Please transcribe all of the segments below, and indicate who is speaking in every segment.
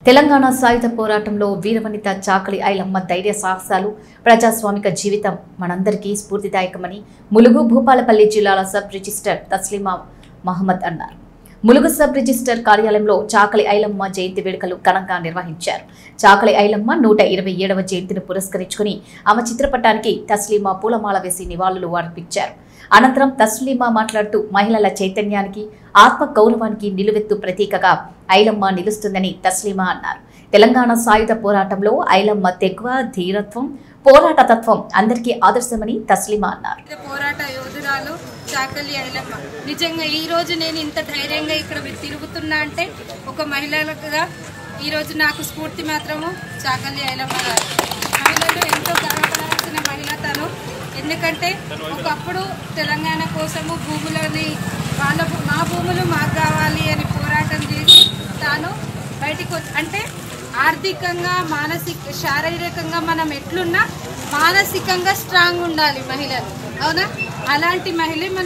Speaker 1: తెలంగాణ సాయుధ పోరాటంలో వీరవనిత చాకలి ఐలమ్మ ధైర్య సాహసాలు ప్రజాస్వామిక జీవితం మనందరికీ స్ఫూర్తిదాయకమని ములుగు భూపాలపల్లి జిల్లాల సబ్ రిజిస్టర్ తస్లీమా మహమ్మద్ అన్నారు ములుగు సబ్ రిజిస్టర్ కార్యాలయంలో చాకలి ఐలమ్మ జయంతి వేడుకలు ఘనంగా నిర్వహించారు చాకలి ఐలమ్మ నూట ఇరవై ఏడవ జయంతిని పురస్కరించుకుని ఆమె చిత్రపటానికి తస్లీమా పూలమాల వేసి నివాళులు అర్పించారు అనంతరం తస్లీమా మాట్లాడుతూ మహిళల చైతన్యానికి ఆత్మ గౌరవానికి నిలువెత్తు ప్రతీకగా ఐలమ్మ నిలుస్తుందని తస్లీమా అన్నారు తెలంగాణ సాయుధ పోరాటంలో ఐలమ్మ తెగువ ధీరత్వం పోరాట తత్వం అందరికీ ఆదర్శమని తస్లీమా అన్నారు
Speaker 2: ఇది పోరాట యోధురాలు చాకలి ఐలమ్మ నిజంగా ఈ రోజు నేను ఇంత ధైర్యంగా ఇక్కడ తిరుగుతున్నా అంటే ఒక మహిళలుగా ఈ రోజు నాకు స్ఫూర్తి మాత్రము చాకలి ఐలమ్మ గారు మహిళలు ఎంతో గర్వపడాల్సిన మహిళ తను ఎందుకంటే ఒకప్పుడు తెలంగాణ కోసము భూములని వాళ్ళ భూ- మా భూములు మాకు కావాలి అని పోరాటం చేసి తాను బయటికి వచ్చి అంటే ఆర్థికంగా మానసిక శారీరకంగా మనం ఎట్లున్నా మానసికంగా స్ట్రాంగ్ ఉండాలి మహిళలు అవునా అలాంటి మహిళ మన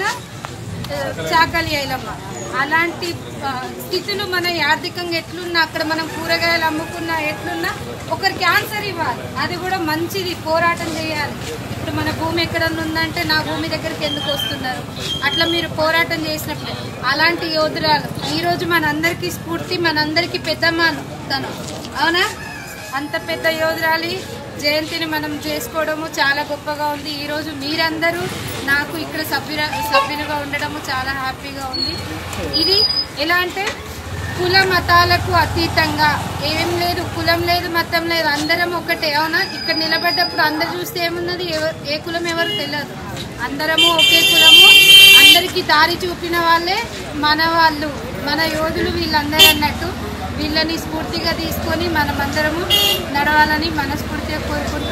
Speaker 2: ఆ, చాకలి ఐలమ్మ అలాంటి ఆ, స్థితిలో మన ఆర్థికంగా ఎట్లున్నా అక్కడ మనం కూరగాయలు అమ్ముకున్నా ఎట్లున్నా ఒకరికి ఆన్సర్ ఇవ్వాలి అది కూడా మంచిది పోరాటం చేయాలి ఇప్పుడు మన భూమి ఎక్కడన్నా ఉందంటే నా భూమి దగ్గరికి ఎందుకు వస్తున్నారు అట్లా మీరు పోరాటం చేసినప్పుడు అలాంటి యోధురాలు ఈరోజు మనందరికీ స్ఫూర్తి మనందరికీ పెద్దమ్మాను తను అవునా అంత పెద్ద యోధురాలి జయంతిని మనం చేసుకోవడము చాలా గొప్పగా ఉంది ఈరోజు మీరందరూ నాకు ఇక్కడ సభ్యుల సభ్యులుగా ఉండడము చాలా హ్యాపీగా ఉంది ఇది ఎలా అంటే కుల మతాలకు అతీతంగా ఏం లేదు కులం లేదు మతం లేదు అందరం ఒకటే అవునా ఇక్కడ నిలబడ్డప్పుడు అందరు చూస్తే ఏమున్నది ఎవరు ఏ కులం ఎవరు తెలియదు అందరము ఒకే కులము అందరికీ దారి చూపిన వాళ్ళే మన వాళ్ళు మన యోధులు వీళ్ళందరూ అన్నట్టు వీళ్ళని స్ఫూర్తిగా తీసుకొని మనమందరము నడవాలని మనస్ఫూర్తిగా కోరుకుంటున్నాను